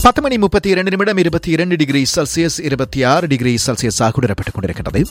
பத்து மணி முப்பத்தி இரண்டு நிமிடம் இருபத்தி இரண்டு டிகிரி செல்சியஸ் இருபத்தி ஆறு டிகிரி செல்சியஸ் ஆகுடப்பட்டுக் கொண்டிருக்கிறது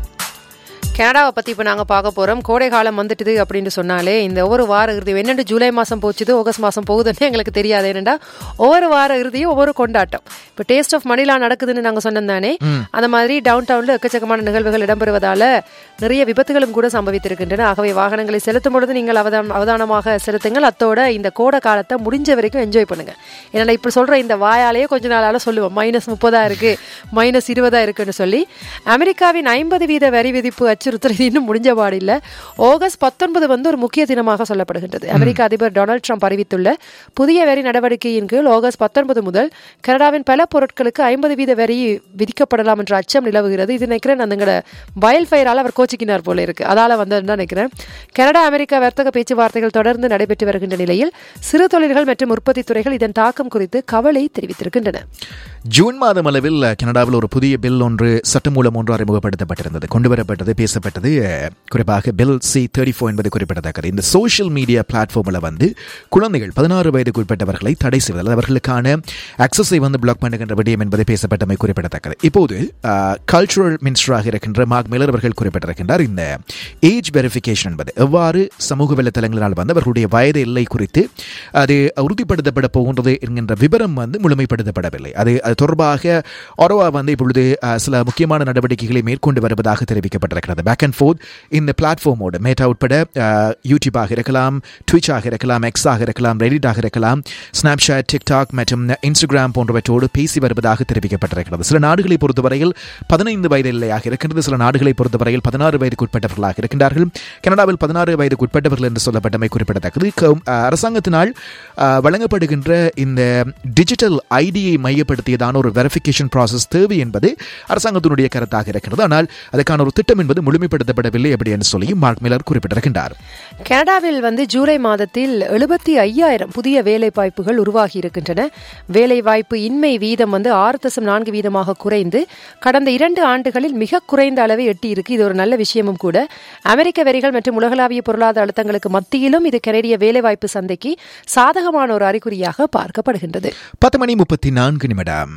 கனடாவை பற்றி இப்போ நாங்கள் பார்க்க போகிறோம் கோடை காலம் வந்துட்டுது அப்படின்னு சொன்னாலே இந்த ஒவ்வொரு வார இறுதி என்னென்று ஜூலை மாதம் போச்சுது ஆகஸ்ட் மாதம் போகுதுன்னு எங்களுக்கு தெரியாது என்னென்னா ஒவ்வொரு வார இறுதியும் ஒவ்வொரு கொண்டாட்டம் இப்போ டேஸ்ட் ஆஃப் மணிலா நடக்குதுன்னு நாங்கள் சொன்னோம் தானே அந்த மாதிரி டவுன் டவுனில் எக்கச்சக்கமான நிகழ்வுகள் இடம்பெறுவதால நிறைய விபத்துகளும் கூட சம்பவித்திருக்கின்றன ஆகவே வாகனங்களை செலுத்தும் பொழுது நீங்கள் அவதான அவதானமாக செலுத்துங்கள் அத்தோட இந்த கோடை காலத்தை முடிஞ்ச வரைக்கும் என்ஜாய் பண்ணுங்க ஏன்னா இப்போ சொல்கிற இந்த வாயாலேயே கொஞ்ச நாளால சொல்லுவோம் மைனஸ் முப்பதா இருக்கு மைனஸ் இருபதா இருக்குன்னு சொல்லி அமெரிக்காவின் ஐம்பது வீத வரி விதிப்பு அச்சுறுத்தல் இது இன்னும் முடிஞ்ச பாடில்லை ஆகஸ்ட் பத்தொன்பது வந்து ஒரு முக்கிய தினமாக சொல்லப்படுகின்றது அமெரிக்க அதிபர் டொனால்ட் ட்ரம்ப் அறிவித்துள்ள புதிய வரி நடவடிக்கையின் கீழ் ஆகஸ்ட் பத்தொன்பது முதல் கனடாவின் பல பொருட்களுக்கு ஐம்பது வீத வரி விதிக்கப்படலாம் என்ற அச்சம் நிலவுகிறது இது நினைக்கிறேன் அந்த வயல் ஃபயரால் அவர் கோச்சிக்கினார் போல இருக்கு அதால வந்து நினைக்கிறேன் கனடா அமெரிக்கா வர்த்தக பேச்சுவார்த்தைகள் தொடர்ந்து நடைபெற்று வருகின்ற நிலையில் சிறு தொழில்கள் மற்றும் உற்பத்தி துறைகள் இதன் தாக்கம் குறித்து கவலை தெரிவித்திருக்கின்றன ஜூன் மாதம் அளவில் கனடாவில் ஒரு புதிய பில் ஒன்று சட்டமூலம் ஒன்று அறிமுகப்படுத்தப்பட்டிருந்தது கொண்டுவரப்பட்டது பேசப்பட்டது அஹ், குறிப்பாக பில் சி தேர்ட்டி ஃபோர் என்பது குறிப்பிடத்தக்கது இந்த சோஷியல் மீடியா பிளாட்ஃபார்மில் வந்து குழந்தைகள் பதினாறு வயதுக்கு உட்பட்டவர்களை தடை செய்வதில் அவர்களுக்கான அக்சஸை வந்து பிளாக் பண்ணுகின்ற விடயம் என்பது பேசப்பட்டமை குறிப்பிடத்தக்கது இப்போது கல்ச்சுரல் மினிஸ்டராக இருக்கின்ற மார்க் மில்லர் அவர்கள் குறிப்பிட்டிருக்கின்றார் இந்த ஏஜ் வெரிஃபிகேஷன் என்பது எவ்வாறு சமூக வலைத்தளங்களினால் வந்து அவர்களுடைய வயது எல்லை குறித்து அது உறுதிப்படுத்தப்பட போகின்றது என்கின்ற விவரம் வந்து முழுமைப்படுத்தப்படவில்லை அது அது தொடர்பாக ஒரவா வந்து இப்பொழுது அஹ், சில முக்கியமான நடவடிக்கைகளை மேற்கொண்டு வருவதாக தெரிவிக்கப்பட்டிருக்கிறது பேக் அண்ட் ஃபோர்த் இந்த பிளாட்ஃபார்மோடு மேட்டா உட்பட அஹ், யூடியூபாக இருக்கலாம் ட்விட்சாக இருக்கலாம் எக்ஸாக இருக்கலாம் ரெடிட்டாக இருக்கலாம் ஸ்னாப்சாட் டிக்டாக் மற்றும் இன்ஸ்டாகிராம் போன்றவற்றோடு பேசி வருவதாக தெரிவிக்கப்பட்டிருக்கிறது சில நாடுகளை பொறுத்தவரையில் பதினைந்து வயது எல்லையாக இருக்கின்றது சில நாடுகளை பொறுத்தவரையில் பதினாறு வயதுக்கு உட்பட்டவர்களாக இருக்கின்றார்கள் கனடாவில் பதினாறு வயதுக்கு உட்பட்டவர்கள் என்று சொல்லப்பட்டமை குறிப்பிடத்தக்கது க- அஹ், அரசாங்கத்தினால் அஹ், வழங்கப்படுகின்ற இந்த டிஜிட்டல் ஐடியை மையப்படுத்தியதான ஒரு வெரிஃபிகேஷன் ப்ராசஸ் தேவை என்பது அரசாங்கத்தினுடைய கருத்தாக இருக்கிறது ஆனால் அதுக்கான ஒரு திட்டம் என்பது முழுமைப்படுத்தப்படவில்லை அப்படி என்று சொல்லி மார்க் மில்லர் குறிப்பிட்டிருக்கின்றார் கனடாவில் வந்து ஜூலை மாதத்தில் எழுபத்தி ஐயாயிரம் புதிய வேலை வாய்ப்புகள் உருவாகி இருக்கின்றன வேலை வாய்ப்பு இன்மை வீதம் வந்து ஆறு தசம் நான்கு வீதமாக குறைந்து கடந்த இரண்டு ஆண்டுகளில் மிக குறைந்த அளவை எட்டி இருக்கு இது ஒரு நல்ல விஷயமும் கூட அமெரிக்க வரிகள் மற்றும் உலகளாவிய பொருளாதார அழுத்தங்களுக்கு மத்தியிலும் இது கனடிய வேலைவாய்ப்பு சந்தைக்கு சாதகமான ஒரு அறிகுறியாக பார்க்கப்படுகின்றது பத்து மணி முப்பத்தி நான்கு நிமிடம்